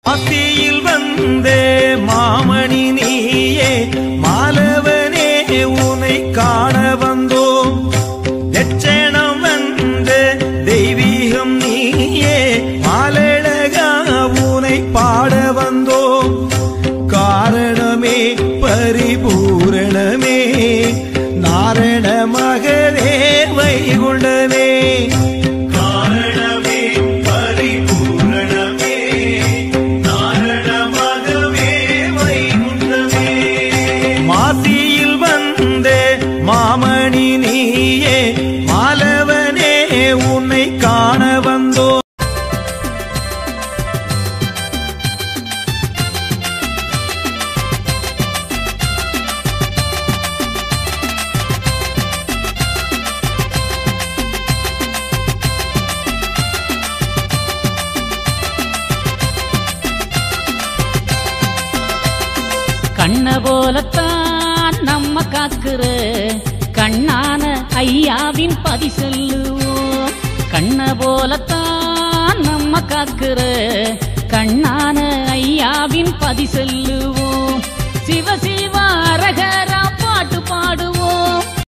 ஆத்தியில் வந்தே மாமணி நீயே மாலவனே உனை காண வந்தோம் லட்சணம் வந்த தெய்வீகம் நீயே மாலழகா உனை பாட வந்தோம் காரணமே பரிபூரணமே நாரண மகரே வைகுண்டனே காரணமே பரிபூரணமே நாரண மகவே வைகுண்டமே மாசியில் வந்தே மாமணி நீயே மாலவனே உன்னை காண வந்தோ கண்ண போலத்தான் நம்ம காக்குற கண்ணான ஐயாவின் பதி செல்லுவோம் கண்ண போலத்தான் நம்ம காக்குற கண்ணான ஐயாவின் பதி செல்லுவோம்